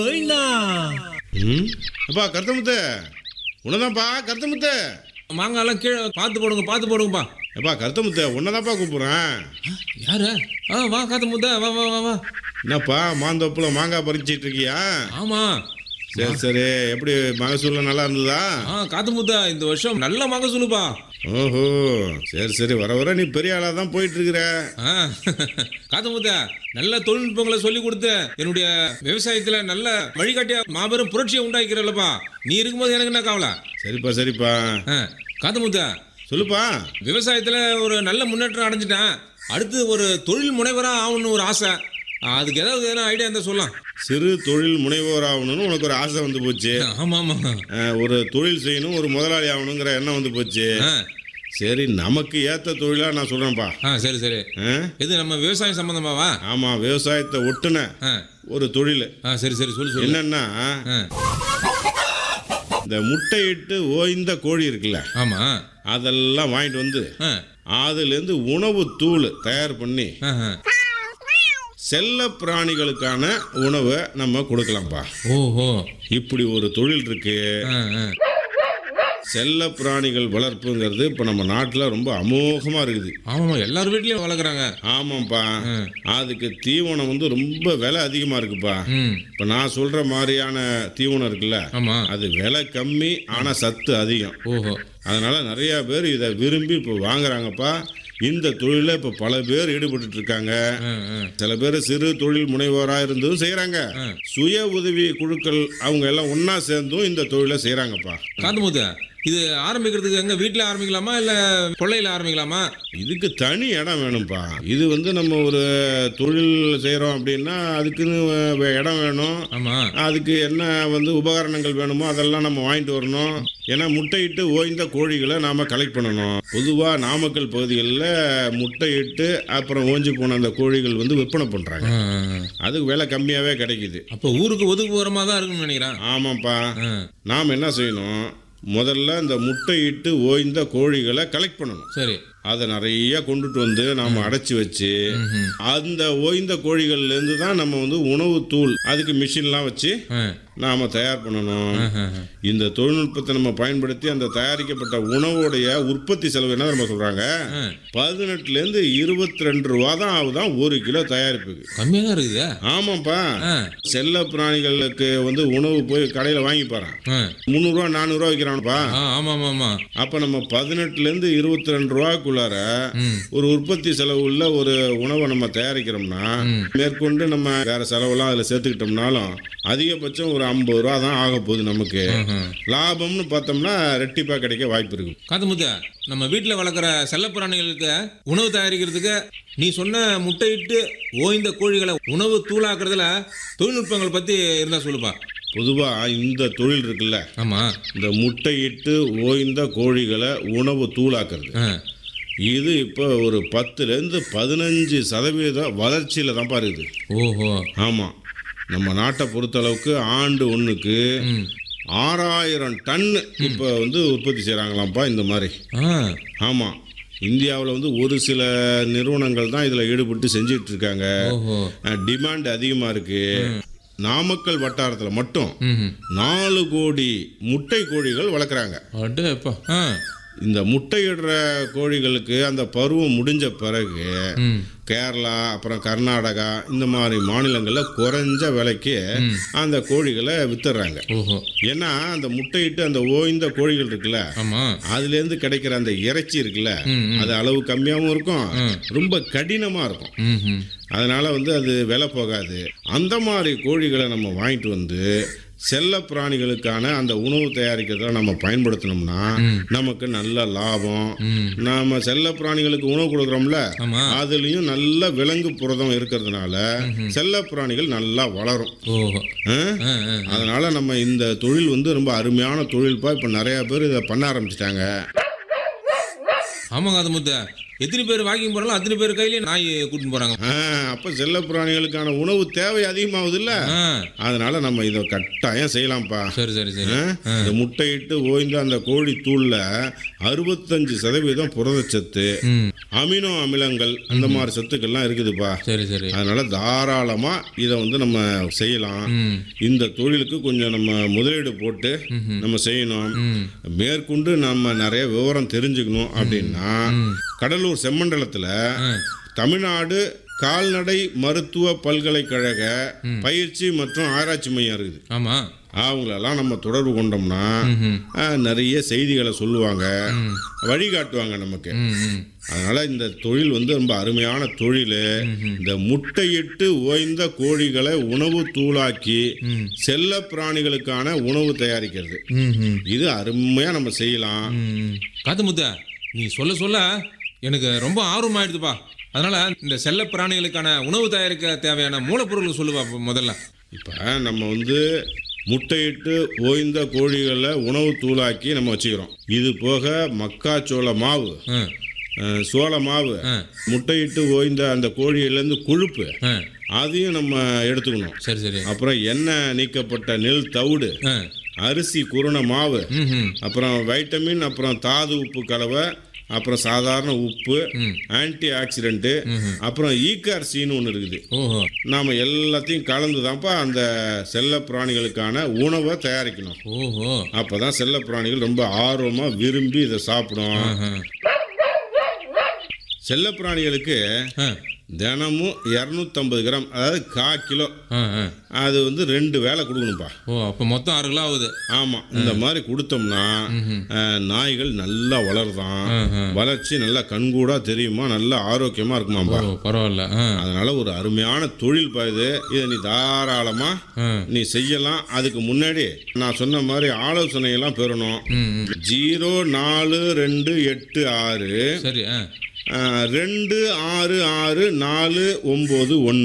ஓய்ண்ணா ம் அப்பா கருத்தமுத்து உன்னதான்ப்பா கருத்தமுத்து மாங்காய்லாம் கீழே பார்த்து போடுங்க பார்த்து போடுங்கப்பா அப்பா கருத்தமுத்து உன்னதான்ப்பா கூப்பிட்றேன் யாரு ஆ வா காத்து முத்த வா வா வா வா என்னப்பா மாந்தோப்புல மாங்காய் பறிச்சிட்டு இருக்கியா ஆமா சரி சரி எப்படி மகசூல் நல்லா இருந்ததா ஆ காத்து முத்த இந்த வருஷம் நல்ல மகசூலுப்பா ஓஹோ சரி சரி வர வர நீ பெரிய ஆளாக தான் போயிட்டு இருக்கிற ஆ காத்து முத்த நல்ல தொழில்நுட்பங்களை சொல்லி கொடுத்து என்னுடைய விவசாயத்துல நல்ல வழிகாட்டியா மாபெரும் புரட்சியை உண்டாக்கிறல்லப்பா நீ இருக்கும்போது எனக்கு என்ன கவலை சரிப்பா சரிப்பா ஆ காத்து முத்த சொல்லுப்பா விவசாயத்துல ஒரு நல்ல முன்னேற்றம் அடைஞ்சிட்டேன் அடுத்து ஒரு தொழில் முனைவரா ஆகணும்னு ஒரு ஆசை அதுக்கு ஏதாவது எதனா ஐடியா இருந்தால் சொல்லலாம் சிறு தொழில் முனைவோர் ஆகணும்னு உனக்கு ஒரு ஆசை வந்து போச்சு ஆமா ஆமா அஹ், ஒரு தொழில் செய்யணும் ஒரு முதலாளி ஆகணுங்கிற எண்ணம் வந்து போச்சு ஆ சரி நமக்கு ஏற்ற தொழிலாக நான் சொல்கிறேன்ப்பா ஆ சரி சரி இது நம்ம விவசாயம் சம்பந்தமாவா ஆமாம் விவசாயத்தை ஒட்டுன ஆ ஒரு தொழில் ஆ சரி சரி சொல்லு சொல்லு என்னன்னா ஆ இந்த முட்டையிட்டு ஓய்ந்த கோழி இருக்குல்ல ஆமா அதெல்லாம் வாங்கிட்டு வந்து ஆ அதுலேருந்து உணவு தூள் தயார் பண்ணி ஆ, ஆ. செல்ல பிராணிகளுக்கான உணவை நம்ம கொடுக்கலாம்ப்பா ஓஹோ இப்படி ஒரு தொழில் இருக்கு ஆ ஆ செல்ல பிராணிகள் வளர்ப்புங்கிறது இப்போ நம்ம நாட்டில் ரொம்ப அமோகமாக இருக்குது ஆமாம்மா எல்லார் வீட்லயும் வளர்க்குறாங்க ஆமாம்ப்பா அதுக்கு தீவனம் வந்து ரொம்ப விலை அதிகமாக இருக்குப்பா ம் இப்போ நான் சொல்கிற மாதிரியான தீவனம் இருக்குல்ல ஆமா அது விலை கம்மி ஆனால் சத்து அதிகம் ஓஹோ அதனால நிறைய பேர் இதை விரும்பி இப்போ வாங்குறாங்கப்பா இந்த தொழிலில் இப்போ பல பேர் ஈடுபட்டு இருக்காங்க ஆ ஆ சில பேர் சிறு தொழில் முனைவோராக இருந்தும் செய்கிறாங்க சுய உதவி குழுக்கள் அவங்க எல்லாம் ஒன்றா சேர்ந்தும் இந்த தொழிலை செய்கிறாங்கப்பா காத்து மூத்த இது ஆரம்பிக்கிறதுக்கு எங்க வீட்டில் ஆரம்பிக்கலாமா இல்லை கொள்ளையில் ஆரம்பிக்கலாமா இதுக்கு தனி இடம் வேணும்ப்பா இது வந்து நம்ம ஒரு தொழில் செய்கிறோம் அப்படின்னா அதுக்குன்னு வே- இடம் வேணும் ஆமா அதுக்கு என்ன வந்து உபகரணங்கள் வேணுமோ அதெல்லாம் நம்ம வாங்கிட்டு வரணும் ஏன்னா முட்டையிட்டு ஓய்ந்த கோழிகளை நாம் கலெக்ட் பண்ணணும் பொதுவாக நாமக்கல் பகுதிகளில் முட்டையிட்டு அப்புறம் ஓஞ்சி போன அந்த கோழிகள் வந்து விற்பனை பண்ணுறாங்க ஆ, ஆ, ஆ. அதுக்கு விலை கம்மியாகவே கிடைக்குது அப்போ ஊருக்கு ஒதுக்குப்புறமா தான் இருக்குன்னு நினைக்கிறேன் ஆமாப்பா ஆ நாம் என்ன செய்யணும் முதல்ல இந்த முட்டையிட்டு ஓய்ந்த கோழிகளை கலெக்ட் பண்ணணும் சரி அதை நிறைய கொண்டுட்டு வந்து நாம் அடைச்சி வச்சு ம்ஹும். அந்த ஓய்ந்த கோழிகள்லேருந்து தான் நம்ம வந்து உணவு தூள் அதுக்கு மிஷின்லாம் வச்சு ஆ நாம் தயார் பண்ணணும் ஆ, ஆ, ஆ. இந்த தொழில்நுட்பத்தை நம்ம பயன்படுத்தி அந்த தயாரிக்கப்பட்ட உணவுடைய உற்பத்தி செலவு என்ன நம்ம சொல்கிறாங்க ஆ. பதினெட்டுலேருந்து இருபத்தி ரெண்டு ரூபா தான் ஆகுதான் ஒரு கிலோ தயாரிப்புக்கு கம்மியாக தான் இருக்குது ஆமாப்பா ஆ செல்ல பிராணிகளுக்கு வந்து உணவு போய் கடையில் வாங்கி போகிறான் ஆ முந்நூறுரூவா நானூறுரூவா விற்கிறான்ப்பா ஆ ஆமாம் ஆமாம் ஆமாம் அப்போ நம்ம பதினெட்டுலேருந்து இருபத்தி ரெண்டு ரூபாய்க்குள்ளார ம் ஒரு உற்பத்தி செலவு உள்ள ஒரு உணவை நம்ம தயாரிக்கிறோம்னா ம். மேற்கொண்டு நம்ம வேற செலவெல்லாம் அதில் சேர்த்துக்கிட்டோம்னாலும் அதிகபட்சம் ஒரு ஐம்பது ரூபா தான் ஆக போகுது நமக்கு ம்ஹும். லாபம்னு பார்த்தோம்னா ரெட்டிப்பாக கிடைக்க வாய்ப்பு இருக்கு காத்து முத்த நம்ம வீட்டில் வளர்க்குற செல்லப்பிராணிகளுக்கு உணவு தயாரிக்கிறதுக்கு நீ சொன்ன முட்டையிட்டு ஓய்ந்த கோழிகளை உணவு தூளாக்குறதுல தொழில்நுட்பங்கள் பற்றி இருந்தால் சொல்லுப்பா பொதுவாக இந்த தொழில் இருக்குல்ல ஆமாம் இந்த முட்டையிட்டு ஓய்ந்த கோழிகளை உணவு தூளாக்குறது ஆ இது இப்போ ஒரு பத்துலேருந்து பதினஞ்சு சதவீத வளர்ச்சியில் தான் இருக்குது ஓஹோ ஆமாம் நம்ம நாட்டை பொறுத்தளவுக்கு ஆண்டு ஒன்றுக்கு ம் ஆறாயிரம் டன் இப்போ வந்து உற்பத்தி செய்கிறாங்களாம்ப்பா இந்த மாதிரி ஆ ஆமாம் இந்தியாவில் வந்து ஒரு சில நிறுவனங்கள் தான் இதில் ஈடுபட்டு செஞ்சிட்டு இருக்காங்க ஓஹோ டிமாண்ட் அதிகமாக இருக்குது நாமக்கல் வட்டாரத்தில் மட்டும் ம் நாலு கோடி முட்டை கோழிகள் வளர்க்குறாங்க அடேப்பா ஆ இந்த முட்டையிடுற கோழிகளுக்கு அந்த பருவம் முடிஞ்ச பிறகு ம் கேரளா அப்புறம் கர்நாடகா இந்த மாதிரி மாநிலங்களில் குறைஞ்ச விலைக்கு அந்த கோழிகளை வித்துடுறாங்க ஓஹோ ஏன்னா அந்த முட்டையிட்டு அந்த ஓய்ந்த கோழிகள் இருக்குல்ல ஆமாம் அதுலேருந்து கிடைக்கிற அந்த இறைச்சி இருக்குல்ல ம், ம். அது அளவு கம்மியாகவும் இருக்கும் ரொம்ப கடினமாக இருக்கும் ம் ம் அதனால வந்து அது விலை போகாது அந்த மாதிரி கோழிகளை நம்ம வாங்கிட்டு வந்து செல்ல பிராணிகளுக்கான அந்த உணவு தயாரிக்கிறதுல நம்ம பயன்படுத்தினோம்னா நமக்கு நல்ல லாபம் ம் நாம செல்ல பிராணிகளுக்கு உணவு கொடுக்குறோம்ல ஆமாம் அதுலேயும் நல்ல விலங்கு புரதம் இருக்கிறதுனால செல்ல பிராணிகள் நல்லா வளரும் ஓஹோ ஆ? ஆ ஆ அதனால நம்ம இந்த தொழில் வந்து ரொம்ப அருமையான தொழில்ப்பா இப்போ நிறைய பேர் இதை பண்ண ஆரம்பிச்சிட்டாங்க ஆமாங்க அது முத்த எத்தனை பேர் வாக்கிங் போறாங்களோ அத்தனை பேர் கையிலயும் நாய் கூட்டின்னு போறாங்க ஆ, அப்ப செல்ல பிராணிகளுக்கான உணவு தேவை அதிகமாகுது இல்ல ஆ, அதனால நம்ம இதை கட்டாயம் செய்யலாம்ப்பா சரி சரி சரி ஆ? இந்த முட்டையிட்டு ஓய்ந்த அந்த கோழி தூள்ல அறுபத்தஞ்சு சதவீதம் புரதச்சத்து ம் அமினோ அமிலங்கள் அந்த மாதிரி சத்துக்கள்லாம் இருக்குதுப்பா சரி சரி அதனால தாராளமா இதை வந்து நம்ம செய்யலாம் ம் இந்த தொழிலுக்கு கொஞ்சம் நம்ம முதலீடு போட்டு நம்ம செய்யணும் ம் மேற்கொண்டு நம்ம நிறைய விவரம் தெரிஞ்சுக்கணும் அப்படின்னா ம். கடலூர் செம்மண்டலத்துல ஆ, தமிழ்நாடு கால்நடை மருத்துவ பல்கலைக்கழக பயிற்சி மற்றும் ஆராய்ச்சி மையம் இருக்குது ஆமா அவங்களெல்லாம் நம்ம தொடர்பு கொண்டோம்னா ம் ஆ, நிறைய செய்திகளை சொல்லுவாங்க ம் வழிகாட்டுவாங்க நமக்கு ம் ம் அதனால இந்த தொழில் வந்து ரொம்ப அருமையான தொழில் இந்த முட்டையிட்டு ஓய்ந்த கோழிகளை உணவு தூளாக்கி ம். செல்ல பிராணிகளுக்கான உணவு தயாரிக்கிறது ம் ம் இது அருமையா நம்ம செய்யலாம் ம். காத்து முத்த நீ சொல்ல சொல்ல எனக்கு ரொம்ப ஆர்வம் ஆயிடுதுப்பா அதனால இந்த செல்ல பிராணிகளுக்கான உணவு தயாரிக்க தேவையான மூலப்பொருள் சொல்லுவா இப்ப முதல்ல இப்போ நம்ம வந்து முட்டையிட்டு ஓய்ந்த கோழிகளை உணவு தூளாக்கி நம்ம வச்சுக்கிறோம் இது போக மக்காச்சோள மாவு ஆ, அஹ், சோள மாவு ஆ, முட்டையிட்டு ஓய்ந்த அந்த கோழியிலேருந்து கொழுப்பு ஆ. அதையும் நம்ம எடுத்துக்கணும் சரி சரி அப்புறம் எண்ணெய் நீக்கப்பட்ட நெல் தவிடு ஆ. அரிசி குருண மாவு ம் ம் அப்புறம் வைட்டமின் அப்புறம் தாது உப்பு கலவை அப்புறம் சாதாரண உப்பு ம். ஆன்டி ஆக்சிடென்ட்டு அப்புறம் ஈகார்சின்னு ஒன்று இருக்குது ஓஹோ நாம் எல்லாத்தையும் கலந்து தான்ப்பா அந்த செல்ல பிராணிகளுக்கான உணவை தயாரிக்கணும் ஓஹோ அப்போ தான் செல்ல பிராணிகள் ரொம்ப ஆர்வமாக விரும்பி இதை சாப்பிடும் ஆஹா. செல்ல பிராணிகளுக்கு ஆ, தினமும் இரநூத்தம்பது கிராம் அதாவது கா கிலோ ஆ, ஆ. அது வந்து ரெண்டு வேளை கொடுக்கணும்ப்பா ஓ அப்போ மொத்தம் ஆறு கிலோ ஆகுது ஆமாம் இந்த மாதிரி கொடுத்தோம்னா அஹ், நாய்கள் நல்லா வளருதான் ஆஹா. வளர்ச்சி நல்லா கண்கூடா தெரியுமா நல்லா ஆரோக்கியமாக ஓ இருக்குமாப்பா பரவாயில்ல ஆ அதனால ஒரு அருமையான தொழில் பா இது இதை நீ தாராளமாக ஆ நீ செய்யலாம் அதுக்கு முன்னாடி நான் சொன்ன மாதிரி ஆலோசனையெல்லாம் பெறணும் ம் ம். ஜீரோ நாலு ரெண்டு எட்டு ஆறு சரி ஆ அஹ், ரெண்டு ஆறு ஆறு நாலு ஒம்பது ஒன்று